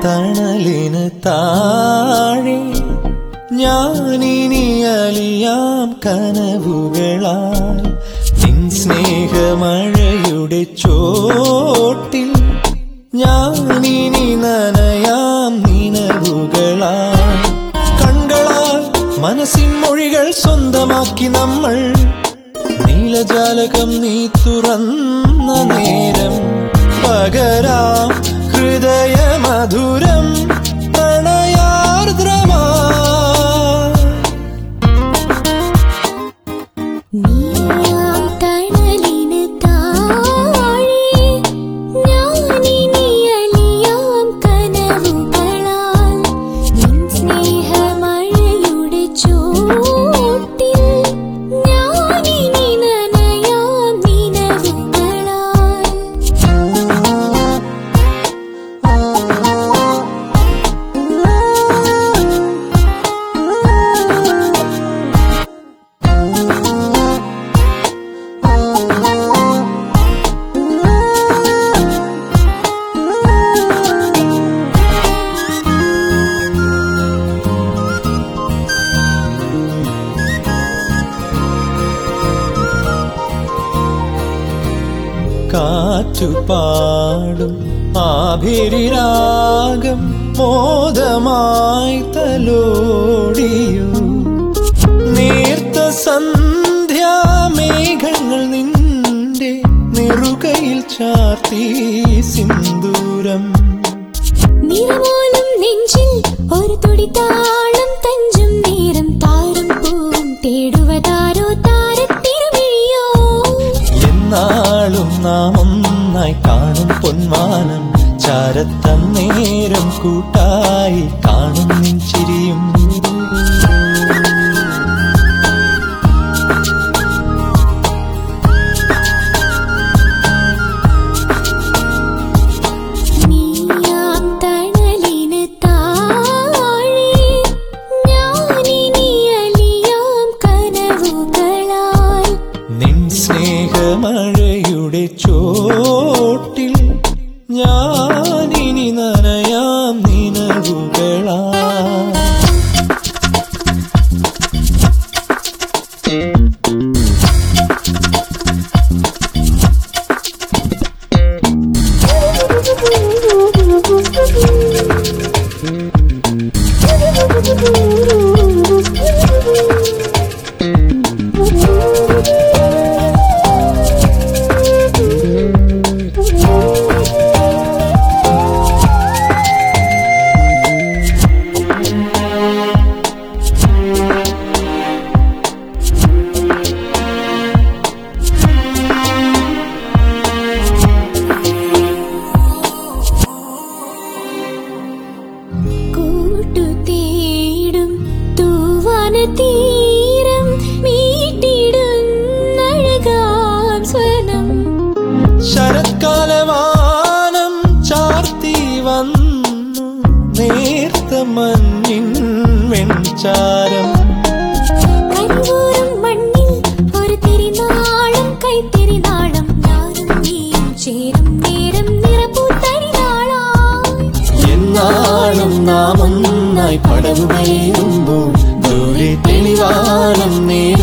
തണലിന് താഴെ ഞാനിനി അലിയാം കനവുകളാൽ നിൻ സ്നേഹമഴയുടെ ചോട്ടിൽ ഞാനിനി നനയാം നിനവുകളാൽ കണ്ണുകളാൽ മനസ്സിൻ മൊഴികൾ സ്വന്തമാക്കി നമ്മൾ നീലജാലകം നീ തുറന്ന നേരം പകരാം ഹൃദയ മധുരം പ്രണയാർദ്രമാ നീയാം തണലിന് താഴെ ഞാനിനി അലിയാം കനവുകളാൽ നിൻ സ്നേഹമഴയുടെ ചോട്ടിൽ ഞാനിനി നനയാം നിനവുകളാൽ കാറ്റുപാടും ആഭിരിരാഗം മോദമായി തലോടിയു നേർത്ത സന്ധ്യാമേഘങ്ങൾ നിന്റെ നെറുകയിൽ ചാർത്തി സിന്ദൂരം നിറമോലും നെഞ്ചിൽ ഒരു തുടി താളം തഞ്ചും നേരം താരം പൂവും തേടുവതാരോ താരത്തിരുമിഴിയോ എന്നാളും നാം ഒന്നായി കാണും പൊന്മാനം ചാരത്തന്നേരം കൂട്ടായി കാണും നിൻ ചിരിയും നീയാം തണലിന് താഴെ ഞാനിനി അലിയാം കനവുകളാൽ നിൻ സ്നേഹമഴയുടെ ചോട്ടിൽ ഞാനിനി നനയാം നിനവുകളാ കൂട്ടു തേടും തൂവാന തീരം മീട്ടിടുന്നഴകാം സ്വനം ശരത്കാലവാനം ചാർത്തി വന്നു നേർത്ത മഞ്ഞിൻ വെൺചാരം കരിവൂറും മണ്ണിൽ ഒരു തിരിനാളം കൈത്തിരിനാളം ഞാനും നീയും ചേരും നേരം നിറപ്പൂത്തരിനാളായി എന്നാളും നാം ഒന്നായി പടവുകയേറുമ്പോൾ ദൂരെ തെളിവാനം നേരം